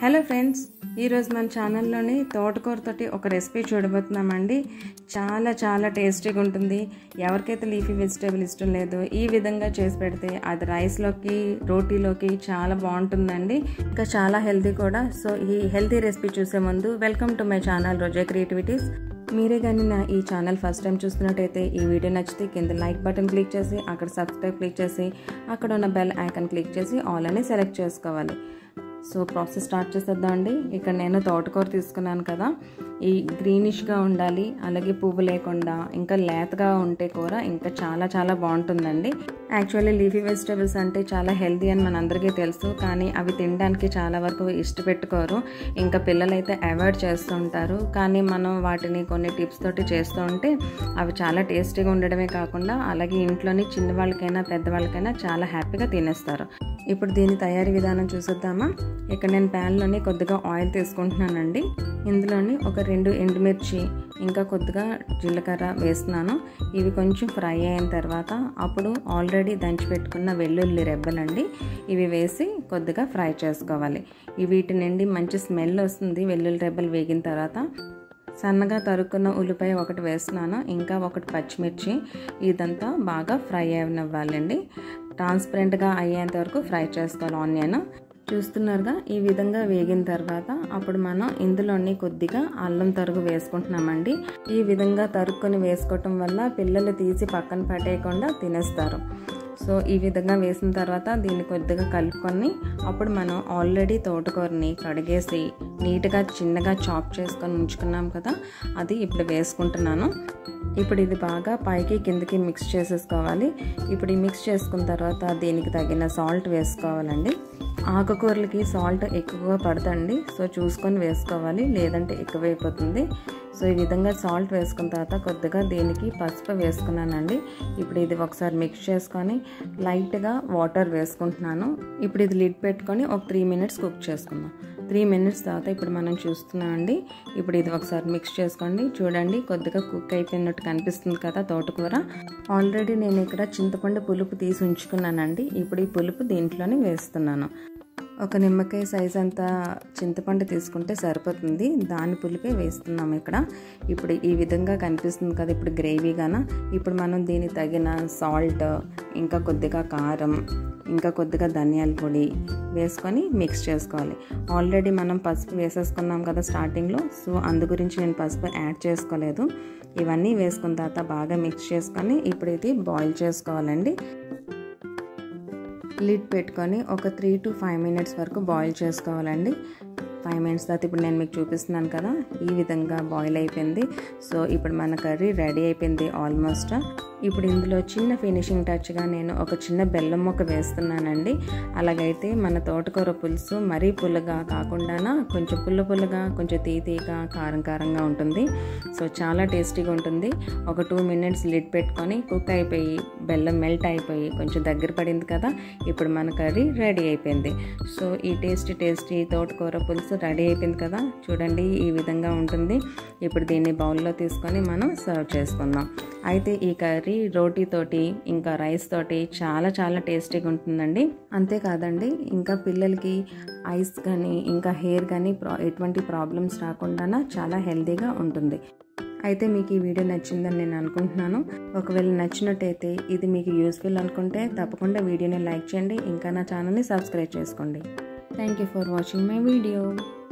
hello friends ఈరోజు మన ఛానల్లోని తోటకూరతోటి ఒక రెసిపీ చూడబోతున్నామండి చాలా చాలా టేస్టీగా ఉంటుంది ఎవరికైతే లీఫీ వెజిటేబుల్ ఇష్టం లేదో ఈ విధంగా చేసి పెడితే అది రైస్లోకి రోటీలోకి చాలా బాగుంటుందండి ఇంకా చాలా హెల్తీ కూడా సో ఈ హెల్తీ రెసిపీ చూసే ముందు welcome to my channel Roja Creativities మీరే కానీ నా ఈ ఛానల్ ఫస్ట్ టైం చూస్తున్నట్టయితే ఈ వీడియో నచ్చితే కింద లైక్ బటన్ క్లిక్ చేసి అక్కడ సబ్స్క్రైబ్ క్లిక్ చేసి అక్కడ ఉన్న బెల్ ఐకాన్ క్లిక్ చేసి ఆల్ అని సెలెక్ట్ చేసుకోవాలి సో ప్రాసెస్ స్టార్ట్ చేసేద్దామండి ఇక్కడ నేను తోటకూర తీసుకున్నాను కదా ఈ గ్రీనిష్గా ఉండాలి అలాగే పువ్వు లేకుండా ఇంకా లేతగా ఉంటే కూర ఇంకా చాలా చాలా బాగుంటుందండి యాక్చువల్లీ లీఫీ వెజిటేబుల్స్ అంటే చాలా హెల్తీ అని మనందరికీ తెలుసు కానీ అవి తినడానికి చాలా వరకు ఇష్టపెట్టుకోరు ఇంకా పిల్లలైతే అవాయిడ్ చేస్తూ ఉంటారు కానీ మనం వాటిని కొన్ని టిప్స్ తోటి చేస్తూ ఉంటే అవి చాలా టేస్టీగా ఉండడమే కాకుండా అలాగే ఇంట్లోని చిన్నవాళ్ళకైనా పెద్దవాళ్ళకైనా చాలా హ్యాపీగా తినేస్తారు ఇప్పుడు దీని తయారీ విధానం చూసేద్దామా ఇక్కడ నేను ప్యాన్లోని కొద్దిగా ఆయిల్ తీసుకుంటున్నానండి ఇందులోని ఒక రెండు ఎండుమిర్చి ఇంకా కొద్దిగా జీలకర్ర వేస్తున్నాను ఇవి కొంచెం ఫ్రై అయిన తర్వాత అప్పుడు ఆల్రెడీ దంచి పెట్టుకున్న వెల్లుల్లి రెబ్బలండి ఇవి వేసి కొద్దిగా ఫ్రై చేసుకోవాలి వీటి నుండి మంచి స్మెల్ వస్తుంది వెల్లుల్లి రెబ్బలు వేగిన తర్వాత సన్నగా తరుక్కున్న ఉల్లిపాయ ఒకటి వేస్తున్నాను ఇంకా ఒకటి పచ్చిమిర్చి ఇదంతా బాగా ఫ్రై అవ్వాలండి ట్రాన్స్పరెంట్గా అయ్యేంత వరకు ఫ్రై చేసుకోవాలి ఆనియన్ చూస్తున్నారుగా ఈ విధంగా వేగిన తర్వాత అప్పుడు మనం ఇందులోని కొద్దిగా అల్లం తరుగు వేసుకుంటున్నామండి ఈ విధంగా తరుక్కొని వేసుకోవటం వల్ల పిల్లలు తీసి పక్కన పట్టేయకుండా తినేస్తారు సో ఈ విధంగా వేసిన తర్వాత దీన్ని కొద్దిగా కలుపుకొని అప్పుడు మనం ఆల్రెడీ తోటకూరని కడిగేసి నీట్గా చిన్నగా చాప్ చేసుకొని ఉంచుకున్నాం కదా అది ఇప్పుడు వేసుకుంటున్నాను ఇప్పుడు ఇది బాగా పైకి కిందకి మిక్స్ చేసేసుకోవాలి ఇప్పుడు ఈ మిక్స్ చేసుకున్న తర్వాత దీనికి తగిన సాల్ట్ వేసుకోవాలండి ఆకుకూరలకి సాల్ట్ ఎక్కువగా పడుతుంది సో చూసుకొని వేసుకోవాలి లేదంటే ఎక్కువైపోతుంది సో ఈ విధంగా సాల్ట్ వేసుకున్న తర్వాత కొద్దిగా దీనికి పసుపు వేసుకున్నానండి ఇప్పుడు ఇది ఒకసారి మిక్స్ చేసుకొని లైట్గా వాటర్ వేసుకుంటున్నాను ఇప్పుడు ఇది లిడ్ పెట్టుకొని ఒక త్రీ మినిట్స్ కుక్ చేసుకుందాం త్రీ మినిట్స్ తర్వాత ఇప్పుడు మనం చూస్తున్నాం అండి ఇప్పుడు ఇది ఒకసారి మిక్స్ చేసుకోండి చూడండి కొద్దిగా కుక్ అయిపోయినట్టు కనిపిస్తుంది కదా తోటకూర ఆల్రెడీ నేను ఇక్కడ చింతపండు పులుపు తీసి ఉంచుకున్నానండి ఇప్పుడు ఈ పులుపు దీంట్లోనే వేస్తున్నాను ఒక నిమ్మకాయ సైజ్ అంత చింతపండు తీసుకుంటే సరిపోతుంది దాని పులిపే వేస్తున్నాం ఇక్కడ ఇప్పుడు ఈ విధంగా కనిపిస్తుంది కదా ఇప్పుడు గ్రేవీగాన ఇప్పుడు మనం దీనికి తగిన సాల్ట్ ఇంకా కొద్దిగా కారం ఇంకా కొద్దిగా ధనియాల పొడి వేసుకొని మిక్స్ చేసుకోవాలి ఆల్రెడీ మనం పసుపు వేసేసుకున్నాం కదా స్టార్టింగ్లో సో అందు గురించి నేను పసుపు యాడ్ చేసుకోలేదు ఇవన్నీ వేసుకున్న తర్వాత బాగా మిక్స్ చేసుకొని ఇప్పుడు ఇది బాయిల్ చేసుకోవాలండి లిడ్ పెట్టుకొని ఒక త్రీ టు ఫైవ్ మినిట్స్ వరకు బాయిల్ చేసుకోవాలండి ఫైవ్ మినిట్స్ తర్వాత ఇప్పుడు నేను మీకు చూపిస్తున్నాను కదా ఈ విధంగా బాయిల్ అయిపోయింది సో ఇప్పుడు మన కర్రీ రెడీ అయిపోయింది ఆల్మోస్ట్ ఇప్పుడు ఇందులో చిన్న ఫినిషింగ్ టచ్గా నేను ఒక చిన్న బెల్లం మొక్క వేస్తున్నానండి అలాగైతే మన తోటకూర పులుసు మరీ పుల్లగా కాకుండా కొంచెం పుల్ల పుల్లగా కొంచెం తీతీగా కారం కారంగా ఉంటుంది సో చాలా టేస్టీగా ఉంటుంది ఒక టూ మినిట్స్ లిడ్ పెట్టుకొని కుక్ అయిపోయి బెల్లం మెల్ట్ అయిపోయి కొంచెం దగ్గర పడింది కదా ఇప్పుడు మన కర్రీ రెడీ అయిపోయింది సో ఈ టేస్టీ టేస్టీ తోటకూర పులుసు రెడీ అయిపోయింది కదా చూడండి ఈ విధంగా ఉంటుంది ఇప్పుడు దీన్ని బౌల్లో తీసుకొని మనం సర్వ్ చేసుకుందాం అయితే ఈ కర్రీ రోటీతోటి ఇంకా రైస్ తోటి చాలా చాలా టేస్టీగా ఉంటుందండి అంతేకాదండి ఇంకా పిల్లలకి ఐస్ కానీ ఇంకా హెయిర్ కానీ ప్రా ఎటువంటి ప్రాబ్లమ్స్ రాకుండా చాలా హెల్తీగా ఉంటుంది అయితే మీకు ఈ వీడియో నచ్చిందని నేను అనుకుంటున్నాను ఒకవేళ నచ్చినట్టయితే ఇది మీకు యూస్ఫుల్ అనుకుంటే తప్పకుండా వీడియోని లైక్ చేయండి ఇంకా నా ఛానల్ని సబ్స్క్రైబ్ చేసుకోండి thank you for watching my video